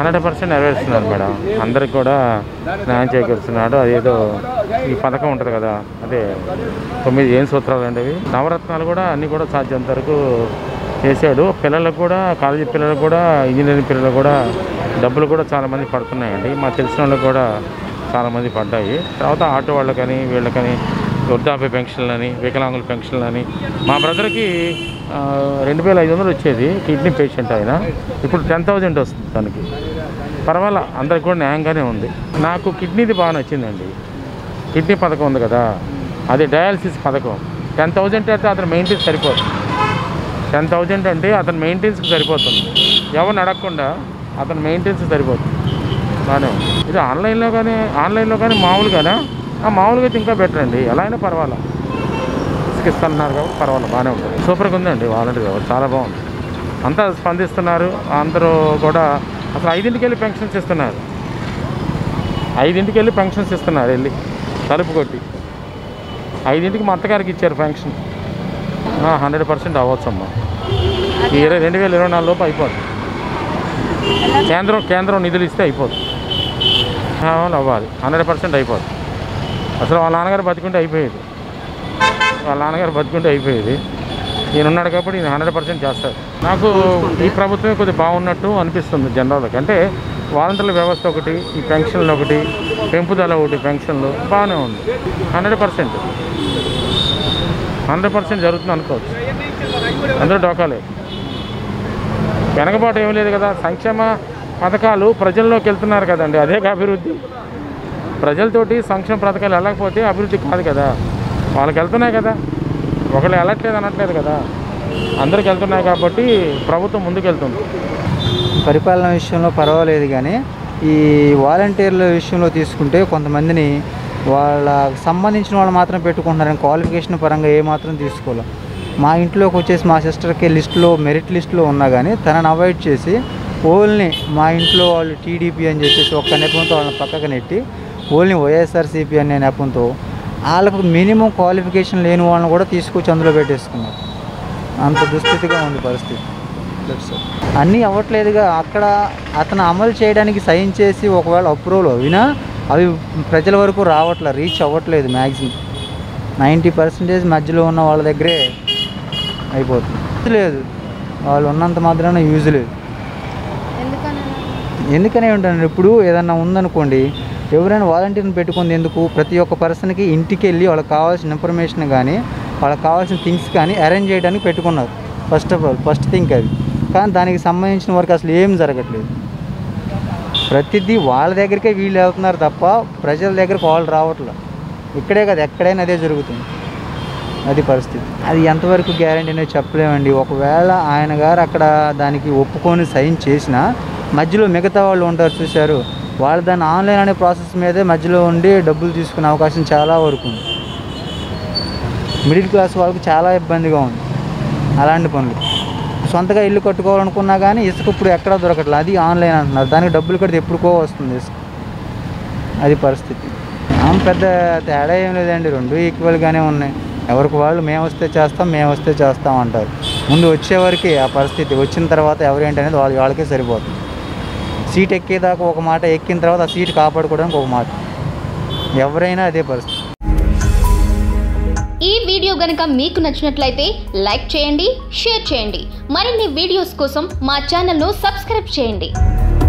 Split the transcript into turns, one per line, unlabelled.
Hundred percent నెరవేరుస్తున్నారు madam అందరికి కూడా న్యాయం చేకూరుస్తున్నాడు అదేదో ఈ పథకం ఉంటుంది కదా అదే తొమ్మిది ఏం సూత్రాలు అండి ఇవి నవరత్నాలు కూడా అన్నీ కూడా సాధ్యంత వరకు చేశాడు పిల్లలకు కూడా కాలేజీ పిల్లలకు కూడా ఇంజనీరింగ్ పిల్లలకు కూడా డబ్బులు కూడా చాలామంది పడుతున్నాయండి మా తెలిసిన వాళ్ళకి కూడా చాలామంది పడ్డాయి తర్వాత ఆటో వాళ్ళకని వీళ్ళకని వృద్ధాప్య పెన్షన్లని వికలాంగుల పెన్షన్లని మా బ్రదర్కి ఆ, రెండు వేల ఐదు వందలు వచ్చేది కిడ్నీ పేషెంట్ ఆయన ఇప్పుడు టెన్ థౌజండ్ వస్తుంది తనకి పర్వాలా అందరికి కూడా న్యాయంగానే ఉంది నాకు కిడ్నీది బాగా నచ్చిందండి కిడ్నీ పథకం ఉంది కదా అది డయాలసిస్ పథకం టెన్ థౌజండ్ అయితే అతను మెయింటెన్స్ సరిపోతుంది టెన్ థౌజండ్ అంటే అతను మెయింటెన్స్కి సరిపోతుంది ఎవరిని అడగకుండా అతను మెయింటెన్స్ సరిపోతుంది బాగానే ఉంది. ఇది ఆన్లైన్లో కానీ ఆన్లైన్లో కానీ మామూలుగానా ఆ మామూలుగా అయితే ఇంకా బెటర్ అండి ఎలా అయినా పర్వాలా ఇస్తున్నారు కాబట్టి పర్వాలేదు బాగానే ఉంటుంది సూపర్గా ఉందండి వాలంటీర్ వ్యవస్థ చాలా బాగుంది అంతా స్పందిస్తున్నారు అందరూ కూడా అసలు ఐదింటికి వెళ్ళి పెన్షన్స్ ఇస్తున్నారు ఐదింటికి వెళ్ళి పెన్షన్స్ ఇస్తున్నారు వెళ్ళి తలుపు కొట్టి ఐదింటికి మా అత్తగారికి ఇచ్చారు పెన్షన్ హండ్రెడ్ పర్సెంట్ అవ్వచ్చమ్మా ఈ ఇరవై రెండు వేల ఇరవై నాలుగు లోపు అయిపోతుంది కేంద్రం కేంద్రం నిధులు ఇస్తే అయిపోతుంది వాళ్ళు అవ్వాలి హండ్రెడ్ పర్సెంట్ అయిపోతుంది అసలు వాళ్ళ నాన్నగారు బతికుంటే అయిపోయేది వాళ్ళ నాన్నగారు బతికుంటే అయిపోయేది ఈయన ఉన్నాడు కాబట్టి ఈయన హండ్రెడ్ పర్సెంట్ చేస్తాడు నాకు ఈ ప్రభుత్వమే కొద్దిగా బాగున్నట్టు అనిపిస్తుంది జనరల్కి అంటే వాలంటీర్ల వ్యవస్థ ఒకటి ఈ పెన్షన్లు ఒకటి పెంపుదల ఒకటి పెన్షన్లు బాగానే ఉంది హండ్రెడ్ పర్సెంట్ హండ్రెడ్ పర్సెంట్ జరుగుతుంది అనుకోవచ్చు అందరూ డోకాలే వెనకబాటు ఏం లేదు కదా సంక్షేమ పథకాలు ప్రజల్లోకి వెళ్తున్నారు కదండి అదే అభివృద్ధి ప్రజలతోటి సంక్షేమ పథకాలు వెళ్ళకపోతే అభివృద్ధి కాదు కదా వాళ్ళకి వెళ్తున్నాయి కదా ఒకళ్ళు వెళ్ళట్లేదు అనట్లేదు కదా అందరికి వెళ్తున్నాయి కాబట్టి ప్రభుత్వం ముందుకు వెళ్తుంది
పరిపాలన విషయంలో పర్వాలేదు కానీ ఈ వాలంటీర్ల విషయంలో తీసుకుంటే కొంతమందిని వాళ్ళకి సంబంధించిన వాళ్ళు మాత్రం పెట్టుకుంటున్నారు క్వాలిఫికేషన్ పరంగా ఏ మాత్రం తీసుకోవాలి మా ఇంట్లోకి వచ్చేసి మా సిస్టర్కి లిస్టులో మెరిట్ లిస్టులో ఉన్నా కానీ తనని అవాయిడ్ చేసి ఓన్లీ మా ఇంట్లో వాళ్ళు టీడీపీ అని చెప్పేసి ఒక్క నెపంతో వాళ్ళని పక్కకు నెట్టి ఓన్లీ వైఎస్ఆర్సీపీ అనే నెపంతో వాళ్ళకు మినిమం క్వాలిఫికేషన్ లేని వాళ్ళని కూడా తీసుకొచ్చి అందులో పెట్టేసుకున్నారు అంత దుస్థితిగా ఉంది పరిస్థితి అన్నీ అవ్వట్లేదుగా అక్కడ అతను అమలు చేయడానికి సైన్ చేసి ఒకవేళ అప్రూవల్ అయినా అవి ప్రజల వరకు రావట్లే రీచ్ అవ్వట్లేదు మ్యాక్సిమం నైంటీ పర్సెంటేజ్ మధ్యలో ఉన్న వాళ్ళ దగ్గరే అయిపోతుంది లేదు వాళ్ళు ఉన్నంత మాత్రాన యూజ్ లేదు ఎందుకనే ఉంటాను ఇప్పుడు ఏదన్నా ఉందనుకోండి ఎవరైనా వాలంటీర్ని పెట్టుకుంది ఎందుకు ప్రతి ఒక్క పర్సన్కి ఇంటికి వెళ్ళి వాళ్ళకి కావాల్సిన ఇన్ఫర్మేషన్ కానీ వాళ్ళకి కావాల్సిన థింగ్స్ కానీ అరేంజ్ చేయడానికి పెట్టుకున్నారు first of all first thing అది కానీ దానికి సంబంధించిన వరకు అసలు ఏం జరగట్లేదు ప్రతిదీ వాళ్ళ దగ్గరికే వీళ్ళు వెళ్తున్నారు తప్ప ప్రజల దగ్గరకు వాళ్ళు రావట్లేదు ఇక్కడే కదా ఎక్కడైనా అదే జరుగుతుంది అది పరిస్థితి అది ఎంతవరకు గ్యారంటీ అనేది చెప్పలేమండి ఒకవేళ ఆయన గారు అక్కడ దానికి ఒప్పుకొని సైన్ చేసినా మధ్యలో మిగతా వాళ్ళు ఉంటారు చూశారు వాళ్ళు దాన్ని ఆన్లైన్ అనే ప్రాసెస్ మీదే మధ్యలో ఉండి డబ్బులు తీసుకునే అవకాశం చాలా వరకు ఉంది మిడిల్ క్లాస్ వాళ్ళకి చాలా ఇబ్బందిగా ఉంది అలాంటి పనులు సొంతగా ఇల్లు కట్టుకోవాలనుకున్నా కానీ ఇసుక ఇప్పుడు ఎక్కడా దొరకట్లేదు అది ఆన్లైన్ అంటున్నారు దానికి డబ్బులు కడితే ఎప్పుడుకో వస్తుంది ఇసుక అది పరిస్థితి ఆమె పెద్ద తేడా ఏం లేదండి రెండు ఈక్వల్గానే ఉన్నాయి ఎవరికి వాళ్ళు మేము వస్తే చేస్తాం మేము వస్తే చేస్తాం అంటారు ముందు వచ్చేవరకు ఆ పరిస్థితి వచ్చిన తర్వాత ఎవరేంటి అనేది వాళ్ళ వాళ్ళకే సరిపోతుంది సీట్ ఎక్కేదాకా ఒక మాట ఎక్కిన తర్వాత ఆ సీట్ కాపాడుకోవడానికి ఒక మాట ఎవరైనా అదే పరిస్థితి
ఈ వీడియో గనుక మీకు నచ్చినట్లయితే లైక్ చేయండి షేర్ చేయండి మరిన్ని వీడియోస్ కోసం మా ఛానల్ను సబ్స్క్రైబ్ చేయండి